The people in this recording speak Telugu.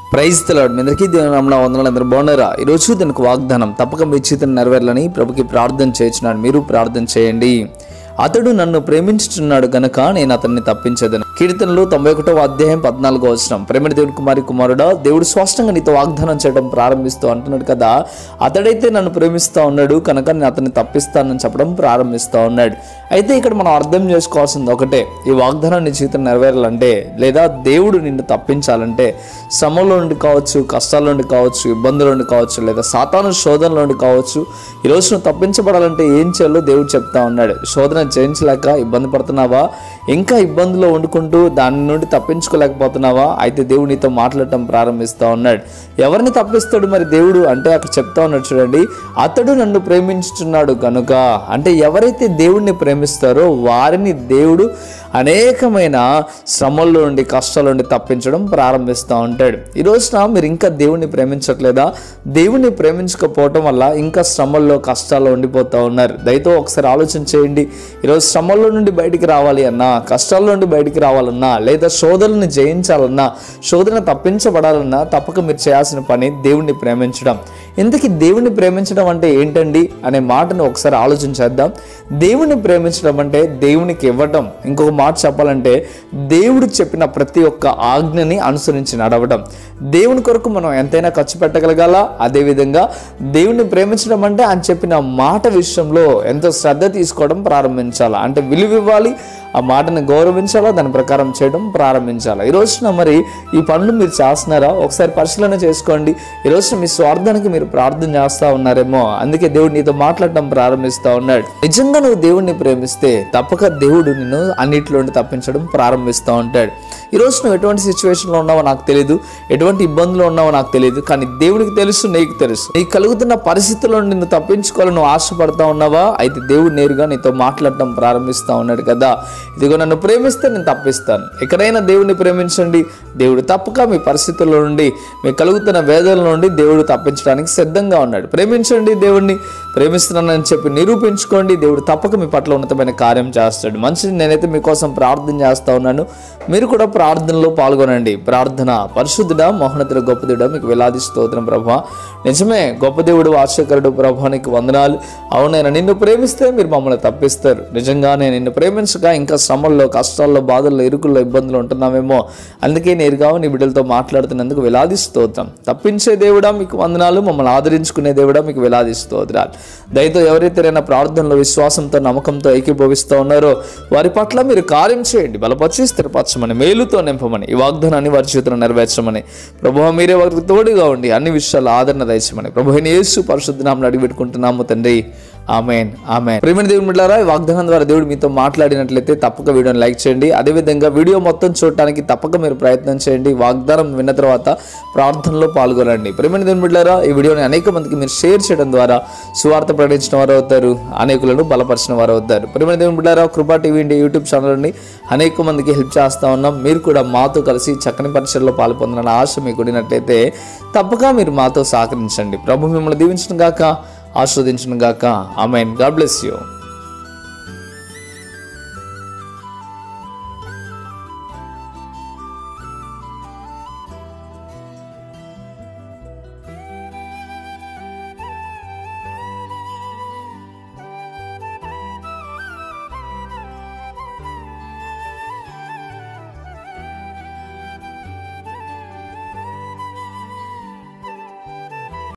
ప్రైజ్ తెలవాడు మీ అందరికీ దేవుని నామమున వందనాలు అందరూ బాగున్నారా ఈరోజు దీనికి వాగ్దానం తప్పక మీ చేతిని నెరవేరాలని ప్రభుకి ప్రార్థన చేయించినాడు మీరు ప్రార్థన చేయండి అతడు నన్ను ప్రేమించుచున్నాడు గనక నేను అతన్ని తప్పించదను కీర్తనలు తొంభై ఒకటో అధ్యాయం పద్నాలుగో వచనం ప్రేమిడి దేవుడి కుమారి కుమారుడా దేవుడు స్పష్టంగా నీతో వాగ్దానం చేయడం ప్రారంభిస్తూ అంటున్నాడు కదా అతడైతే నన్ను ప్రేమిస్తూ ఉన్నాడు కనుక నేను అతన్ని తప్పిస్తానని చెప్పడం ప్రారంభిస్తూ ఉన్నాడు అయితే ఇక్కడ మనం అర్థం చేసుకోవాల్సింది ఒకటే ఈ వాగ్దానం నీ జీవితం నెరవేరాలంటే లేదా దేవుడు నిన్ను తప్పించాలంటే శ్రమలో నుండి కావచ్చు కష్టాల నుండి కావచ్చు ఇబ్బందుల నుండి కావచ్చు లేదా సాతాను శోధనల నుండి కావచ్చు ఈరోజు నువ్వు తప్పించబడాలంటే ఏం చేయాలో దేవుడు చెప్తా ఉన్నాడు శోధన జయించలేక ఇబ్బంది పడుతున్నావా ఇంకా ఇబ్బందిలో వండుకుంటూ దాని నుండి తప్పించుకోలేకపోతున్నావా అయితే దేవుడు నీతో మాట్లాడటం ప్రారంభిస్తూ ఉన్నాడు ఎవరిని తప్పిస్తాడు మరి దేవుడు అంటే అక్కడ చెప్తా ఉన్నాడు చూడండి అతడు నన్ను ప్రేమించుచున్నాడు కనుక అంటే ఎవరైతే దేవుడిని ప్రేమిస్తారో వారిని దేవుడు అనేకమైన శ్రమల్లో నుండి కష్టాల నుండి తప్పించడం ప్రారంభిస్తూ ఉంటాడు ఈ రోజున మీరు ఇంకా దేవుణ్ణి ప్రేమించట్లేదా దేవుణ్ణి ప్రేమించకపోవటం వల్ల ఇంకా శ్రమల్లో కష్టాల్లో ఉండిపోతూ ఉన్నారు దయతో ఒకసారి ఆలోచన చేయండి ఈరోజు శ్రమల్లో నుండి బయటికి రావాలి అన్నా కష్టాల నుండి బయటికి రావాలన్నా లేదా శోధనని జయించాలన్నా శోధన తప్పించబడాలన్నా తప్పక మీరు చేయాల్సిన పని దేవుణ్ణి ప్రేమించడం ఇంతకీ దేవుణ్ణి ప్రేమించడం అంటే ఏంటండి అనే మాటను ఒకసారి ఆలోచన చేద్దాం దేవుణ్ణి ప్రేమించడం అంటే దేవునికి ఇవ్వటం ఇంకొక మాట చెప్పాలంటే దేవుడు చెప్పిన ప్రతి ఒక్క ఆజ్ఞని అనుసరించి నడవడం దేవుని కొరకు మనం ఎంతైనా ఖర్చు పెట్టగలగాల అదేవిధంగా దేవుణ్ణి ప్రేమించడం అంటే ఆయన చెప్పిన మాట విషయంలో ఎంతో శ్రద్ధ తీసుకోవడం ప్రారంభించాలి అంటే విలువ ఇవ్వాలి ఆ మాటను గౌరవించాలా దాని ప్రకారం చేయడం ప్రారంభించాలి ఈ రోజున మరి ఈ పనులు మీరు చేస్తున్నారా ఒకసారి పరిశీలన చేసుకోండి ఈ రోజున మీ స్వార్థానికి మీరు ప్రార్థన చేస్తూ ఉన్నారేమో అందుకే దేవుడు నీతో మాట్లాడటం ప్రారంభిస్తూ ఉన్నాడు నిజంగా నువ్వు దేవుడిని ప్రేమిస్తే తప్పక దేవుడు నిన్ను అన్నిటిలో నుండి తప్పించడం ప్రారంభిస్తూ ఉంటాడు ఈ రోజు నువ్వు ఎటువంటి సిచ్యువేషన్లో ఉన్నావో నాకు తెలియదు ఎటువంటి ఇబ్బందులు ఉన్నావో నాకు తెలియదు కానీ దేవుడికి తెలుసు నీకు తెలుసు నీకు కలుగుతున్న పరిస్థితుల్లో నిన్ను తప్పించుకోవాలని నువ్వు ఆశపడతా ఉన్నావా అయితే దేవుడు నేరుగా నీతో మాట్లాడటం ప్రారంభిస్తూ ఉన్నాడు కదా ఇదిగో నన్ను ప్రేమిస్తే నేను తప్పిస్తాను ఎక్కడైనా దేవుడిని ప్రేమించండి దేవుడు తప్పక మీ పరిస్థితుల్లో నుండి మీకు కలుగుతున్న వేదనల నుండి దేవుడు తప్పించడానికి సిద్ధంగా ఉన్నాడు ప్రేమించండి దేవుడిని ప్రేమిస్తున్నానని చెప్పి నిరూపించుకోండి దేవుడు తప్పక మీ పట్ల ఉన్నతమైన కార్యం చేస్తాడు మంచిది నేనైతే మీకోసం ప్రార్థన చేస్తా ఉన్నాను మీరు కూడా ప్రార్థనలో పాల్గొనండి ప్రార్థన పరిశుద్ధుడా మోహనతుల గొప్ప దేవుడా మీకు వేలాది స్తోత్రం ప్రభా నిజమే గొప్ప దేవుడు ఆశ్చర్యకరుడు ప్రభానికి వందనాలు అవునైనా నిన్ను ప్రేమిస్తే మీరు మమ్మల్ని తప్పిస్తారు నిజంగానే నిన్ను ప్రేమించగా ఇంకా శ్రమల్లో కష్టాల్లో బాధల్లో ఇరుకుల్లో ఇబ్బందులు ఉంటున్నామేమో అందుకే నేరుగా నీ బిడ్డలతో మాట్లాడుతున్నందుకు వేలాది స్తోత్రం తప్పించే దేవుడా మీకు వందనాలు మమ్మల్ని ఆదరించుకునే దేవుడా మీకు వేలాది స్తోత్రాలు దయతో ఎవరైతే ప్రార్థనలో విశ్వాసంతో నమ్మకంతో ఏకీభవిస్తూ ఉన్నారో వారి పట్ల మీరు కార్యం చేయండి బలపరిచి స్థిరపరచమని మేలుతో నింపమని ఈ వాగ్దానాన్ని వారి చేతులను నెరవేర్చమని ప్రభు మీరే వారికి తోడుగా ఉండి అన్ని విషయాలు ఆదరణ దయచమని ప్రభు యేసు పరిశుద్ధ నామని అడిగి పెట్టుకుంటున్నాము తండ్రి ఆమెన్ ఆమెన్ ప్రేమ దేవుని మిట్లారా ఈ వాగ్దానం ద్వారా దేవుడు మీతో మాట్లాడినట్లయితే తప్పక వీడియోని లైక్ చేయండి అదేవిధంగా వీడియో మొత్తం చూడటానికి తప్పక మీరు ప్రయత్నం చేయండి వాగ్దానం విన్న తర్వాత ప్రార్థనలో పాల్గొనండి ప్రేమ దేవుని మిట్లారా ఈ వీడియోని అనేక మందికి మీరు షేర్ చేయడం ద్వారా సువార్త ప్రకటించిన వారు అవుతారు అనేకులను బలపరిచిన వారు అవుతారు ప్రేమ దేవుని బిడ్డారా కృపా టీవీ ఇండియా యూట్యూబ్ ఛానల్ని అనేక మందికి హెల్ప్ చేస్తూ ఉన్నాం మీరు కూడా మాతో కలిసి చక్కని పరీక్షల్లో పాల్పొందాలని ఆశ మీకు ఉండినట్లయితే తప్పక మీరు మాతో సహకరించండి ప్రభు మిమ్మల్ని దీవించిన గాక ఆస్వాదించిన గాక ఆమెన్ గాడ్ బ్లెస్ యూ